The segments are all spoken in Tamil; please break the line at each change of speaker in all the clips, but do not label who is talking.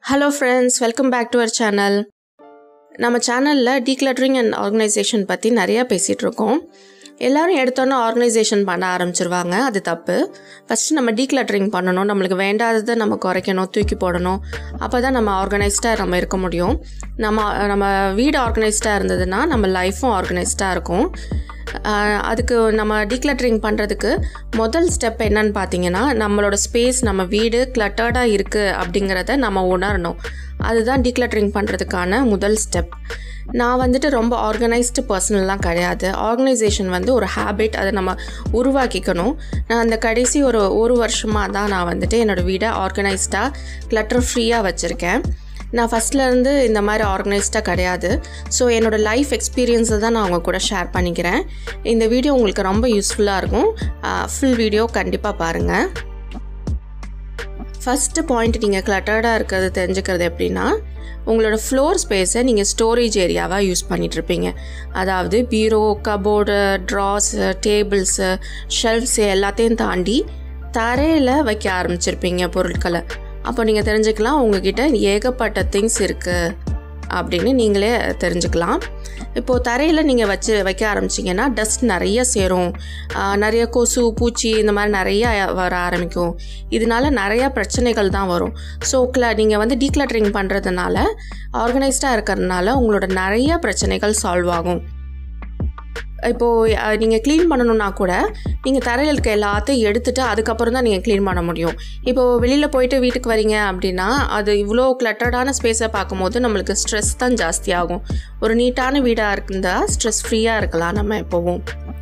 hello friends welcome back to our channel நம்ம சேனலில் டீக்ளட்டரிங் அண்ட் ஆர்கனைசேஷன் பற்றி நிறையா பேசிகிட்டு இருக்கோம் எல்லாரும் எடுத்தோன்னே ஆர்கனைசேஷன் பண்ண ஆரம்பிச்சிருவாங்க அது தப்பு ஃபஸ்ட்டு நம்ம டீக்ளட்டரிங் பண்ணணும் நம்மளுக்கு வேண்டாததை நம்ம குறைக்கணும் தூக்கி போடணும் அப்போ தான் நம்ம ஆர்கனைஸ்டாக நம்ம இருக்க முடியும் நம்ம நம்ம வீடு ஆர்கனைஸ்டாக இருந்ததுன்னா நம்ம லைஃப்பும் ஆர்கனைஸ்டாக இருக்கும் ஆஹ் அதுக்கு நம்ம டீக்ளட்டரிங் பண்ணுறதுக்கு முதல் ஸ்டெப் என்னன்னு பார்த்தீங்கன்னா நம்மளோட ஸ்பேஸ் நம்ம வீடு கிளட்டர்டாக இருக்குது அப்படிங்கிறத நம்ம உணரணும் அதுதான் டீக்ளட்டரிங் பண்ணுறதுக்கான முதல் ஸ்டெப் நான் வந்துட்டு ரொம்ப ஆர்கனைஸ்டு பர்சனல்லாம் கிடையாது ஆர்கனைசேஷன் வந்து ஒரு ஹேபிட் அதை நம்ம உருவாக்கிக்கணும் நான் அந்த கடைசி ஒரு ஒரு வருஷமாக தான் நான் வந்துட்டு என்னோடய வீடை ஆர்கனைஸ்டாக கிளட்டர் ஃப்ரீயாக வச்சுருக்கேன் நான் ஃபஸ்ட்லேருந்து இந்த மாதிரி ஆர்கனைஸ்டாக கிடையாது ஸோ என்னோடய லைஃப் எக்ஸ்பீரியன்ஸை தான் நான் உங்கள் கூட ஷேர் பண்ணிக்கிறேன் இந்த வீடியோ உங்களுக்கு ரொம்ப யூஸ்ஃபுல்லாக இருக்கும் ஃபுல் வீடியோ கண்டிப்பாக பாருங்கள் ஃபஸ்ட்டு பாயிண்ட் நீங்கள் கிளட்டர்டாக இருக்கிறது தெரிஞ்சுக்கிறது எப்படின்னா உங்களோட ஃப்ளோர் ஸ்பேஸை நீங்கள் ஸ்டோரேஜ் ஏரியாவாக யூஸ் பண்ணிகிட்ருப்பீங்க அதாவது bureau cupboard drawers tables shelves எல்லாத்தையும் தாண்டி தரையில் வைக்க ஆரம்பிச்சிருப்பீங்க பொருட்களை அப்போ நீங்கள் தெரிஞ்சுக்கலாம் உங்ககிட்ட ஏகப்பட்ட திங்ஸ் இருக்குது அப்படின்னு நீங்களே தெரிஞ்சுக்கலாம் இப்போது தரையில் நீங்கள் வச்சு வைக்க ஆரம்பிச்சிங்கன்னா டஸ்ட் நிறைய சேரும் ஆஹ் நிறைய கொசு பூச்சி இந்த மாதிரி நிறைய வர ஆரம்பிக்கும் இதனால நிறையா பிரச்சனைகள் தான் வரும் ஸோ கிள நீங்கள் வந்து டீக்ளட்டரிங் பண்ணுறதுனால ஆர்கனைஸ்டாக இருக்கிறதுனால உங்களோட நிறைய பிரச்சனைகள் சால்வ் ஆகும் இப்போது நீங்கள் க்ளீன் பண்ணணுன்னா கூட நீங்கள் தரையில் இருக்க எல்லாத்தையும் எடுத்துகிட்டு அதுக்கப்புறம் தான் நீங்கள் க்ளீன் பண்ண முடியும் இப்போது வெளியில் போயிட்டு வீட்டுக்கு வரீங்க அப்படின்னா அது இவ்வளோ கிளட்டர்டான ஸ்பேஸை பார்க்கும்போது நம்மளுக்கு ஸ்ட்ரெஸ் தான் ஜாஸ்தியாகும் ஒரு நீட்டான வீடாக இருந்தால் ஸ்ட்ரெஸ் ஃப்ரீயாக இருக்கலாம் நம்ம எப்போவும்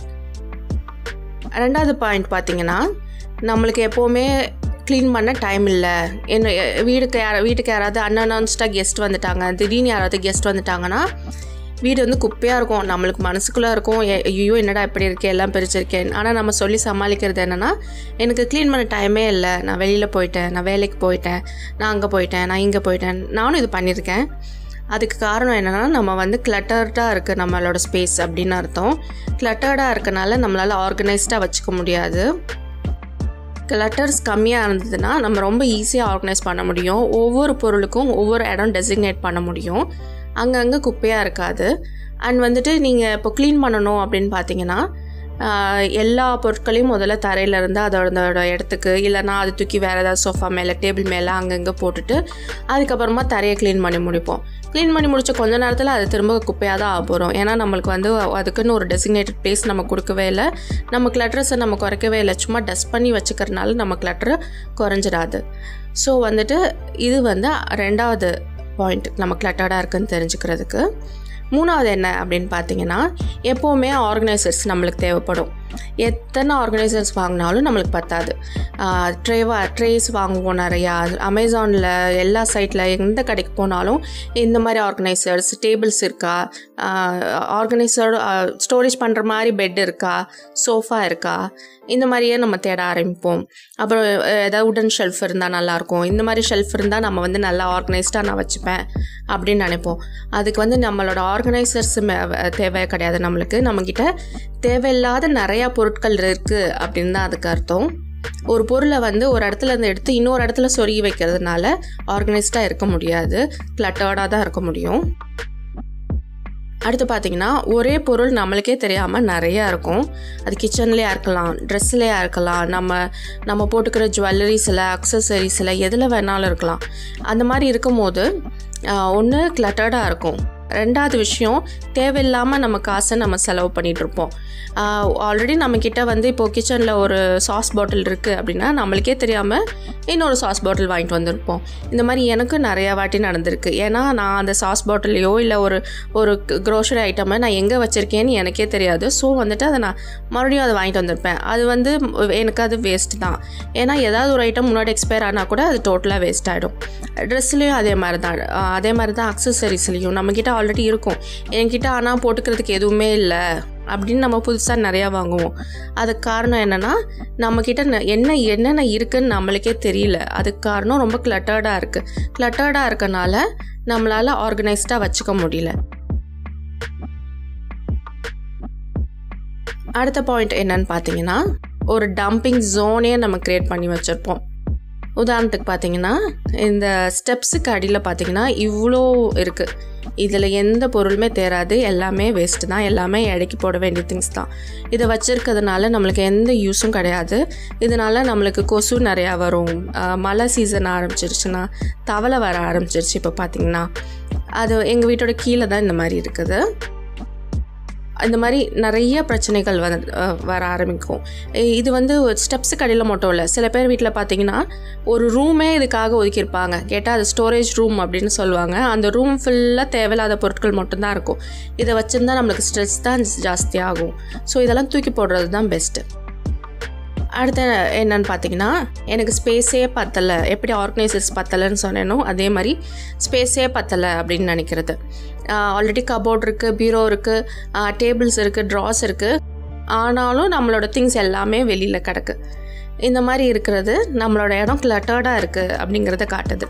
ரெண்டாவது பாயிண்ட் பார்த்தீங்கன்னா நம்மளுக்கு எப்போவுமே க்ளீன் பண்ண டைம் இல்லை என்ன வீடுக்கு யார் வீட்டுக்கு யாராவது அன்அனௌன்ஸ்டாக கெஸ்ட் வந்துட்டாங்க திடீர்னு யாராவது கெஸ்ட் வந்துட்டாங்கன்னா வீடு வந்து குப்பையாக இருக்கும் நம்மளுக்கு மனசுக்குள்ளே இருக்கும் எ- ஐயோ என்னடா இப்படி இருக்கே எல்லாம் பிரிச்சிருக்கேன் ஆனால் நம்ம சொல்லி சமாளிக்கிறது என்னென்னா எனக்கு க்ளீன் பண்ண டைமே இல்லை நான் வெளியில் போயிட்டேன் நான் வேலைக்கு போயிட்டேன் நான் அங்கே போயிட்டேன் நான் இங்கே போயிட்டேன் நானும் இது பண்ணியிருக்கேன் அதுக்கு காரணம் என்னென்னா நம்ம வந்து கிளட்டர்டாக இருக்குது நம்மளோட ஸ்பேஸ் அப்படின்னு அர்த்தம் கிளட்டர்டாக இருக்கனால நம்மளால் ஆர்கனைஸ்டாக வச்சுக்க முடியாது கிளட்டர்ஸ் கம்மியாக இருந்ததுன்னா நம்ம ரொம்ப ஈஸியாக ஆர்கனைஸ் பண்ண முடியும் ஒவ்வொரு பொருளுக்கும் ஒவ்வொரு இடம் டெசிக்னேட் பண்ண முடியும் அங்கங்கே குப்பையாக இருக்காது அண்ட் வந்துட்டு நீங்கள் இப்போ க்ளீன் பண்ணணும் அப்படின்னு பார்த்தீங்கன்னா ஆஹ், எல்லா பொருட்களையும் முதல்ல தரையில இருந்து அதோட அதோட இடத்துக்கு இல்லைன்னா அது தூக்கி வேறு ஏதாவது சோஃபா மேலே டேபிள் மேலே அங்கங்கே போட்டுட்டு அதுக்கப்புறமா தரையை க்ளீன் பண்ணி முடிப்போம் க்ளீன் பண்ணி முடிச்ச கொஞ்ச நேரத்தில் அது திரும்ப குப்பையாக தான் ஆக போகிறோம் ஏன்னா நம்மளுக்கு வந்து அதுக்குன்னு ஒரு டெசிக்னேட்டட் பிளேஸ் நம்ம கொடுக்கவே இல்லை நம்ம கிளட்டர்ஸை நம்ம குறைக்கவே இல்லை சும்மா டஸ்ட் பண்ணி வச்சுக்கிறனால நம்ம கிளட்டர் குறைஞ்சிடாது ஸோ வந்துட்டு இது வந்து ரெண்டாவது பாயிண்ட் நம்ம கிளட்டர்டாக இருக்குன்னு தெரிஞ்சுக்கிறதுக்கு மூணாவது என்ன அப்படின்னு பார்த்தீங்கன்னா எப்போவுமே ஆர்கனைசர்ஸ் நம்மளுக்கு தேவைப்படும் எத்தனை ஆர்கனைசர்ஸ் வாங்கினாலும் நம்மளுக்கு பத்தாது ட்ரேவா ட்ரேஸ் வாங்குவோம் நிறையா அமேசானில் எல்லா சைட்டில் எந்த கடைக்கு போனாலும் இந்த மாதிரி ஆர்கனைசர்ஸ் டேபிள்ஸ் இருக்கா ஆர்கனைசர் ஸ்டோரேஜ் பண்ணுற மாதிரி பெட் இருக்கா சோஃபா இருக்கா இந்த மாதிரியே நம்ம தேட ஆரம்பிப்போம் அப்புறம் அஹ், ஏதாவது உடன் ஷெல்ஃப் இருந்தால் நல்லாயிருக்கும் இந்த மாதிரி ஷெல்ஃப் இருந்தால் நம்ம வந்து நல்லா ஆர்கனைஸ்டாக நான் வச்சுப்பேன் அப்படின்னு நினைப்போம் அதுக்கு வந்து நம்மளோட ஆர்கனைசர்ஸ் தேவை கிடையாது நம்மளுக்கு நம்மக்கிட்ட தேவையில்லாத நிறையா பொருட்கள் இருக்குது அப்படின்னு தான் அதுக்கு அர்த்தம் ஒரு பொருளை வந்து ஒரு இடத்துல இருந்து எடுத்து இன்னொரு இடத்துல சொருகி வைக்கிறதுனால ஆர்கனைஸ்டாக இருக்க முடியாது கிளட்டர்டாக தான் இருக்க முடியும் அடுத்து பார்த்தீங்கன்னா ஒரே பொருள் நம்மளுக்கே தெரியாமல் நிறையா இருக்கும் அது கிச்சன்லேயே இருக்கலாம் ட்ரெஸ்லேயே இருக்கலாம் நம்ம நம்ம போட்டுக்கிற ஜுவல்லரிஸில் அக்சசரிஸில் எதில் வேணாலும் இருக்கலாம் அந்த மாதிரி இருக்கும்போது ஒன்று கிளட்டர்டாக இருக்கும் ரெண்டாவது விஷயம் தேவையில்லாமல் நம்ம காசை நம்ம செலவு பண்ணிட்டு இருப்போம் ஆல்ரெடி நம்மக்கிட்ட வந்து இப்போது கிச்சனில் ஒரு சாஸ் பாட்டில் இருக்குது அப்படின்னா நம்மளுக்கே தெரியாமல் இன்னொரு சாஸ் பாட்டில் வாங்கிட்டு வந்திருப்போம் இந்த மாதிரி எனக்கு நிறையா வாட்டி நடந்திருக்கு ஏன்னா நான் அந்த சாஸ் பாட்டிலையோ இல்லை ஒரு ஒரு க்ரோசரி ஐட்டமை நான் எங்கே வச்சுருக்கேன்னு எனக்கே தெரியாது ஸோ வந்துட்டு அதை நான் மறுபடியும் அதை வாங்கிட்டு வந்திருப்பேன் அது வந்து எனக்கு அது வேஸ்ட் தான் ஏன்னா ஏதாவது ஒரு ஐட்டம் முன்னாடி எக்ஸ்பயர் ஆனால் கூட அது டோட்டலாக வேஸ்ட் ஆகிடும் ட்ரெஸ்லேயும் அதே மாதிரி தான் அஹ் அதே மாதிரி தான் அக்சசரிஸ்லேயும் நம்மக்கிட்ட ஆல்ரெடி இருக்கும் என்கிட்ட ஆனால் போட்டுக்கிறதுக்கு எதுவுமே இல்லை அப்படின்னு நம்ம புதுசாக நிறையா வாங்குவோம் அதுக்கு காரணம் என்னென்னா நம்மக்கிட்ட ந- என்ன என்னென்ன இருக்குன்னு நம்மளுக்கே தெரியல அதுக்கு காரணம் ரொம்ப கிளட்டர்டாக இருக்குது கிளட்டர்டாக இருக்கனால நம்மளால் ஆர்கனைஸ்டாக வச்சுக்க முடியல அடுத்த பாயிண்ட் என்னன்னு பார்த்தீங்கன்னா ஒரு டம்பிங் ஜோனே நம்ம க்ரியேட் பண்ணி வச்சுருப்போம் உதாரணத்துக்கு பார்த்தீங்கன்னா இந்த ஸ்டெப்ஸுக்கு அடியில் பார்த்தீங்கன்னா இவ்வளோ இருக்குது இதில் எந்த பொருளுமே தேராது எல்லாமே வேஸ்ட்டு தான் எல்லாமே இடைக்கு போட வேண்டிய திங்ஸ் தான் இதை வச்சுருக்கிறதுனால நம்மளுக்கு எந்த யூஸும் கிடையாது இதனால் நம்மளுக்கு கொசு நிறையா வரும் ஆஹ் மழை சீசன் ஆரம்பிச்சிருச்சுன்னா தவளை வர ஆரம்பிச்சிருச்சு இப்போ பார்த்தீங்கன்னா அது எங்கள் வீட்டோட கீழே தான் இந்த மாதிரி இருக்குது இந்த மாதிரி நிறைய பிரச்சனைகள் வந்து அஹ், வர ஆரம்பிக்கும் இ- இது வந்து ஸ்டெப்ஸு கடையில் மட்டும் இல்லை சில பேர் வீட்டில் பார்த்தீங்கன்னா ஒரு ரூமே இதுக்காக ஒதுக்கியிருப்பாங்க கேட்டால் அது ஸ்டோரேஜ் ரூம் அப்படின்னு சொல்லுவாங்க அந்த ரூம் ஃபுல்லாக தேவையில்லாத பொருட்கள் மட்டும்தான் இருக்கும் இதை வச்சுருந்தா நம்மளுக்கு ஸ்ட்ரெஸ் தான் ஜாஸ்தியாகும் ஸோ இதெல்லாம் தூக்கி போடுறது தான் பெஸ்ட்டு அடுத்து என்னன்னு பார்த்தீங்கன்னா எனக்கு ஸ்பேஸே பத்தலை எப்படி ஆர்கனைசர்ஸ் பத்தலைன்னு சொன்னேனோ அதே மாதிரி ஸ்பேஸே பத்தலை அப்படின்னு நினைக்கிறது ஆல்ரெடி கபோர்ட் இருக்குது பீரோ இருக்குது டேபிள்ஸ் இருக்குது ட்ராஸ் இருக்குது ஆனாலும் நம்மளோட திங்ஸ் எல்லாமே வெளியில் கிடக்கு இந்த மாதிரி இருக்கிறது நம்மளோட இடம் கிளட்டர்டாக இருக்குது அப்படிங்கிறத காட்டுது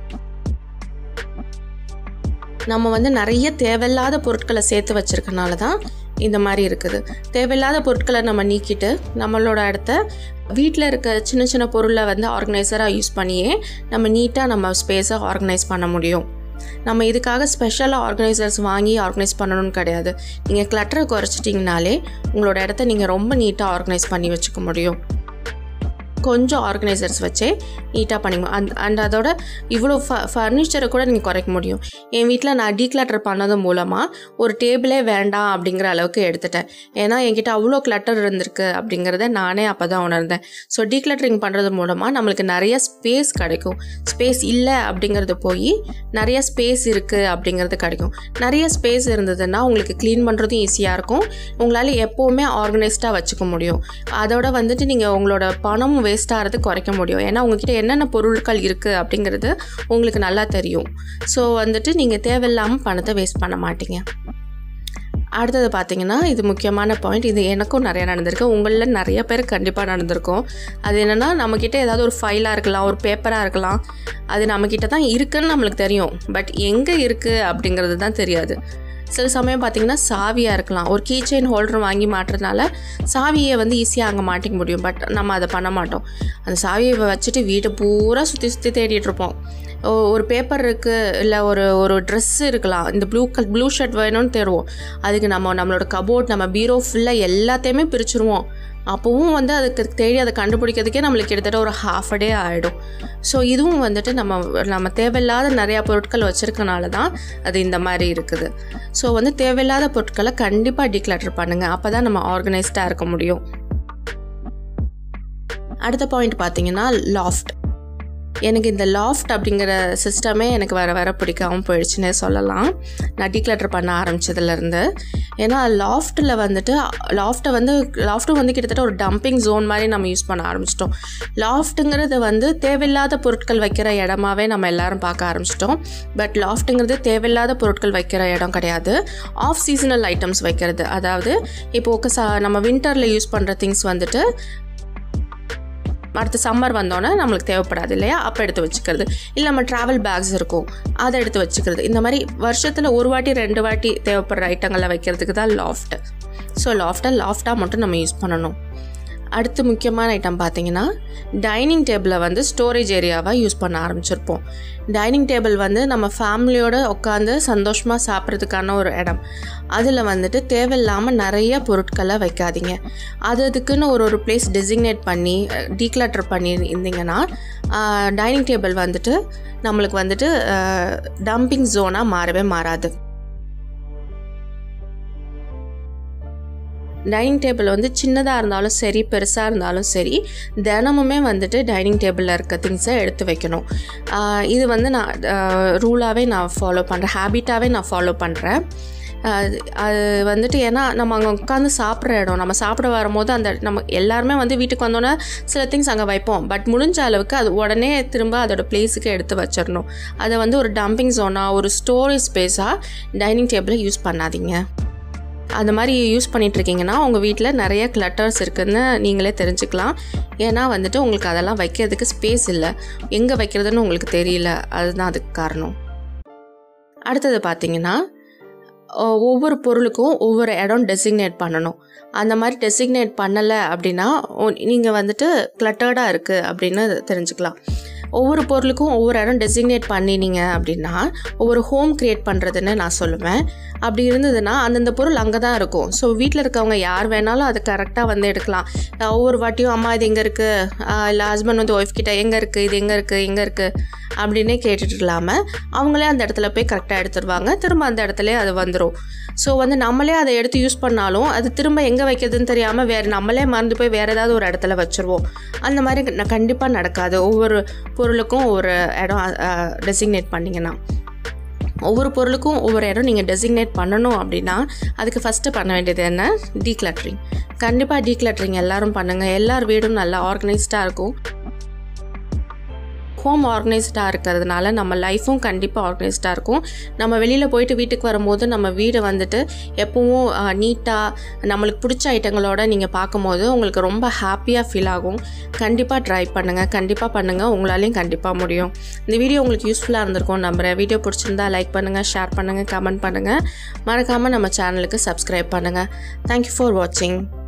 நம்ம வந்து நிறைய தேவையில்லாத பொருட்களை சேர்த்து வச்சிருக்கனால தான் இந்த மாதிரி இருக்குது தேவையில்லாத பொருட்களை நம்ம நீக்கிட்டு நம்மளோட இடத்த வீட்டில் இருக்க சின்ன சின்ன பொருளை வந்து ஆர்கனைசராக யூஸ் பண்ணியே நம்ம நீட்டாக நம்ம ஸ்பேஸை ஆர்கனைஸ் பண்ண முடியும் நம்ம இதுக்காக ஸ்பெஷலாக ஆர்கனைசர்ஸ் வாங்கி ஆர்கனைஸ் பண்ணணும்னு கிடையாது நீங்கள் கிளட்டரை குறைச்சிட்டிங்கனாலே உங்களோட இடத்த நீங்கள் ரொம்ப நீட்டாக ஆர்கனைஸ் பண்ணி வச்சுக்க முடியும் கொஞ்சம் ஆர்கனைசர்ஸ் வச்சே நீட்டாக பண்ணிக்கணும் அண்ட் அண்ட் அதோட இவ்வளோ ஃப ஃபர்னிச்சரை கூட நீங்கள் குறைக்க முடியும் என் வீட்டில் நான் டீக்ளட்டர் பண்ணது மூலமாக ஒரு டேபிளே வேண்டாம் அப்படிங்கிற அளவுக்கு எடுத்துட்டேன் ஏன்னா என்கிட்ட அவ்வளோ கிளட்டர் இருந்திருக்கு அப்படிங்கிறத நானே அப்போ தான் உணர்ந்தேன் ஸோ டீக்ளட்டரிங் பண்ணுறது மூலமாக நம்மளுக்கு நிறைய ஸ்பேஸ் கிடைக்கும் ஸ்பேஸ் இல்லை அப்படிங்கிறது போய் நிறைய ஸ்பேஸ் இருக்குது அப்படிங்கிறது கிடைக்கும் நிறைய ஸ்பேஸ் இருந்ததுன்னா உங்களுக்கு க்ளீன் பண்ணுறதும் ஈஸியாக இருக்கும் உங்களால் எப்போவுமே ஆர்கனைஸ்டாக வச்சுக்க முடியும் அதோட வந்துட்டு நீங்கள் உங்களோட பணம் வேஸ்ட் ஆகிறது குறைக்க முடியும் ஏன்னா உங்ககிட்ட என்னென்ன பொருட்கள் இருக்குது அப்படிங்கிறது உங்களுக்கு நல்லா தெரியும் ஸோ வந்துட்டு நீங்கள் தேவையில்லாமல் பணத்தை வேஸ்ட் பண்ண மாட்டீங்க அடுத்தது பார்த்தீங்கன்னா இது முக்கியமான பாயிண்ட் இது எனக்கும் நிறைய நடந்திருக்கு உங்களில் நிறைய பேர் கண்டிப்பாக நடந்திருக்கும் அது என்னென்னா நம்மக்கிட்ட ஏதாவது ஒரு ஃபைலாக இருக்கலாம் ஒரு பேப்பராக இருக்கலாம் அது நம்மக்கிட்ட தான் இருக்குன்னு நம்மளுக்கு தெரியும் பட் எங்கே இருக்குது அப்படிங்கிறது தான் தெரியாது சில சமயம் பார்த்தீங்கன்னா சாவியாக இருக்கலாம் ஒரு கீ செயின் ஹோல்டர் வாங்கி மாட்டுறதுனால சாவியை வந்து ஈஸியாக அங்கே மாட்டிக்க முடியும் பட் நம்ம அதை பண்ண மாட்டோம் அந்த சாவியை வச்சுட்டு வீட்டை பூரா சுற்றி சுற்றி தேடிட்டு இருப்போம் ஓ- ஒரு பேப்பர் இருக்குது இல்லை ஒரு ஒரு ட்ரெஸ் இருக்கலாம் இந்த ப்ளூ கல் ப்ளூ ஷர்ட் வேணும்னு தேடுவோம் அதுக்கு நம்ம நம்மளோட கபோர்ட் நம்ம பீரோ ஃபுல்லாக எல்லாத்தையுமே பிரிச்சுருவோம் அப்போவும் வந்து அதுக்கு தேடி அதை கண்டுபிடிக்கிறதுக்கே நம்மளுக்கு கிட்டத்தட்ட ஒரு ஹாஃப் அ டே ஆகிடும் ஸோ இதுவும் வந்துட்டு நம்ம நம்ம தேவையில்லாத நிறையா பொருட்கள் வச்சுருக்கனால தான் அது இந்த மாதிரி இருக்குது ஸோ வந்து தேவையில்லாத பொருட்களை கண்டிப்பாக டிக்ளட்டர் பண்ணுங்கள் அப்போ தான் நம்ம ஆர்கனைஸ்டாக இருக்க முடியும் அடுத்த பாயிண்ட் பார்த்தீங்கன்னா லாஃப்ட் எனக்கு இந்த லாஃப்ட் அப்படிங்கிற சிஸ்டமே எனக்கு வர வர பிடிக்காம போயிடுச்சுன்னே சொல்லலாம் நான் டீக்ளட்டர் பண்ண ஆரம்பிச்சதுலேருந்து ஏன்னா லாஃப்ட்டில் வந்துட்டு லாஃப்ட்டை வந்து லாஃப்ட்டும் வந்து கிட்டத்தட்ட ஒரு டம்பிங் ஜோன் மாதிரி நம்ம யூஸ் பண்ண ஆரம்பிச்சிட்டோம் லாஃப்ட்டுங்கிறது வந்து தேவையில்லாத பொருட்கள் வைக்கிற இடமாவே நம்ம எல்லாரும் பார்க்க ஆரம்பிச்சிட்டோம் பட் லாஃப்ட்டுங்கிறது தேவையில்லாத பொருட்கள் வைக்கிற இடம் கிடையாது ஆஃப் சீசனல் ஐட்டம்ஸ் வைக்கிறது அதாவது இப்போ ச நம்ம வின்டரில் யூஸ் பண்ணுற திங்ஸ் வந்துட்டு அடுத்த சம்மர் வந்தோன்னே நம்மளுக்கு தேவைப்படாது இல்லையா அப்போ எடுத்து வச்சுக்கிறது இல்லை நம்ம ட்ராவல் பேக்ஸ் இருக்கும் அதை எடுத்து வச்சுக்கிறது இந்த மாதிரி வருஷத்தில் ஒரு வாட்டி ரெண்டு வாட்டி தேவைப்படுற ஐட்டங்களை வைக்கிறதுக்கு தான் லாஃப்ட் ஸோ லாஃப்ட்டை லாஃப்டாக மட்டும் நம்ம யூஸ் பண்ணணும் அடுத்து முக்கியமான ஐட்டம் பார்த்தீங்கன்னா டைனிங் டேபிளை வந்து ஸ்டோரேஜ் ஏரியாவாக யூஸ் பண்ண ஆரம்பிச்சிருப்போம் டைனிங் டேபிள் வந்து நம்ம ஃபேமிலியோட உட்காந்து சந்தோஷமாக சாப்பிட்றதுக்கான ஒரு இடம் அதில் வந்துட்டு தேவையில்லாமல் நிறைய பொருட்களை வைக்காதீங்க அது அதுக்குன்னு ஒரு ஒரு பிளேஸ் டெசிக்னேட் பண்ணி டீக்ளட்டர் பண்ணி இருந்தீங்கன்னா டைனிங் டேபிள் வந்துட்டு நம்மளுக்கு வந்துட்டு டம்பிங் ஜோனாக மாறவே மாறாது டைனிங் டேபிள் வந்து சின்னதாக இருந்தாலும் சரி பெருசாக இருந்தாலும் சரி தினமுமே வந்துட்டு டைனிங் டேபிளில் இருக்க திங்ஸை எடுத்து வைக்கணும் ஆஹ் இது வந்து நான் ரூலாகவே நான் ஃபாலோ பண்ணுறேன் ஹேபிட்டாகவே நான் ஃபாலோ பண்ணுறேன் அது அது வந்துட்டு ஏன்னா நம்ம அங்கே உட்காந்து சாப்பிட்ற இடம் நம்ம சாப்பிட வரும்போது அந்த நம்ம எல்லாருமே வந்து வீட்டுக்கு வந்தோன்னே சில திங்ஸ் அங்கே வைப்போம் பட் முடிஞ்ச அளவுக்கு அது உடனே திரும்ப அதோட பிளேஸுக்கு எடுத்து வச்சிடணும் அதை வந்து ஒரு டம்பிங் ஜோனாக ஒரு ஸ்டோரேஜ் ஸ்பேஸாக டைனிங் டேபிளை யூஸ் பண்ணாதீங்க அந்த மாதிரி யூஸ் பண்ணிட்டு இருக்கீங்கன்னா உங்கள் வீட்டில் நிறைய கிளட்டர்ஸ் இருக்குதுன்னு நீங்களே தெரிஞ்சுக்கலாம் ஏன்னா வந்துட்டு உங்களுக்கு அதெல்லாம் வைக்கிறதுக்கு ஸ்பேஸ் இல்லை எங்கே வைக்கிறதுன்னு உங்களுக்கு தெரியல அதுதான் அதுக்கு காரணம் அடுத்தது பார்த்தீங்கன்னா ஒ- ஒவ்வொரு பொருளுக்கும் ஒவ்வொரு இடம் டெசிக்னேட் பண்ணணும் அந்த மாதிரி டெசிக்னேட் பண்ணலை அப்படின்னா நீங்கள் வந்துட்டு கிளட்டர்டாக இருக்குது அப்படின்னு தெரிஞ்சுக்கலாம் ஒவ்வொரு பொருளுக்கும் ஒவ்வொரு இடம் டெசிக்னேட் பண்ணினீங்க அப்படின்னா ஒவ்வொரு ஹோம் க்ரியேட் பண்ணுறதுன்னு நான் சொல்லுவேன் அப்படி இருந்ததுன்னா அந்தந்த பொருள் அங்கே தான் இருக்கும் ஸோ வீட்டில் இருக்கவங்க யார் வேணாலும் அது கரெக்டாக வந்து எடுக்கலாம் அஹ் ஒவ்வொரு வாட்டியும் அம்மா இது எங்கே இருக்குது இல்லை ஹஸ்பண்ட் வந்து ஒய்ஃப் கிட்ட எங்கே இருக்குது இது எங்கே இருக்குது எங்கே இருக்குது அப்படின்னே கேட்டுட்டு இல்லாமல் அவங்களே அந்த இடத்துல போய் கரெக்டாக எடுத்துருவாங்க திரும்ப அந்த இடத்துல அது வந்துடும் ஸோ வந்து நம்மளே அதை எடுத்து யூஸ் பண்ணாலும் அது திரும்ப எங்கே வைக்கிறதுன்னு தெரியாமல் வேறு நம்மளே மறந்து போய் வேறு ஏதாவது ஒரு இடத்துல வச்சுருவோம் அந்த மாதிரி கண்டிப்பாக நடக்காது ஒவ்வொரு பொருளுக்கும் ஒவ்வொரு இடம் டெசிக்னேட் பண்ணிங்கன்னா ஒவ்வொரு பொருளுக்கும் ஒவ்வொரு இடம் நீங்கள் டெசிக்னேட் பண்ணணும் அப்படின்னா அதுக்கு ஃபஸ்ட்டு பண்ண வேண்டியது என்ன டீக்ளட்ரிங் கண்டிப்பாக டீக்ளட்ரிங் எல்லாரும் பண்ணுங்கள் எல்லார் வீடும் நல்லா ஆர்கனைஸ்டாக இருக்கும் ஹோம் ஆர்கனைஸ்டாக இருக்கிறதுனால நம்ம லைஃப்பும் கண்டிப்பாக ஆர்கனைஸ்டாக இருக்கும் நம்ம வெளியில் போயிட்டு வீட்டுக்கு வரும்போது நம்ம வீடு வந்துட்டு எப்பவும் நீட்டாக நம்மளுக்கு பிடிச்ச ஐட்டங்களோட நீங்கள் பார்க்கும்போது உங்களுக்கு ரொம்ப ஹாப்பியாக ஃபீல் ஆகும் கண்டிப்பாக ட்ரை பண்ணுங்கள் கண்டிப்பாக பண்ணுங்கள் உங்களாலையும் கண்டிப்பாக முடியும் இந்த வீடியோ உங்களுக்கு யூஸ்ஃபுல்லாக இருந்திருக்கும் நம்புகிறேன் வீடியோ பிடிச்சிருந்தா லைக் பண்ணுங்கள் ஷேர் பண்ணுங்கள் கமெண்ட் பண்ணுங்கள் மறக்காமல் நம்ம சேனலுக்கு சப்ஸ்கிரைப் பண்ணுங்கள் தேங்க்யூ ஃபார் வாட்சிங்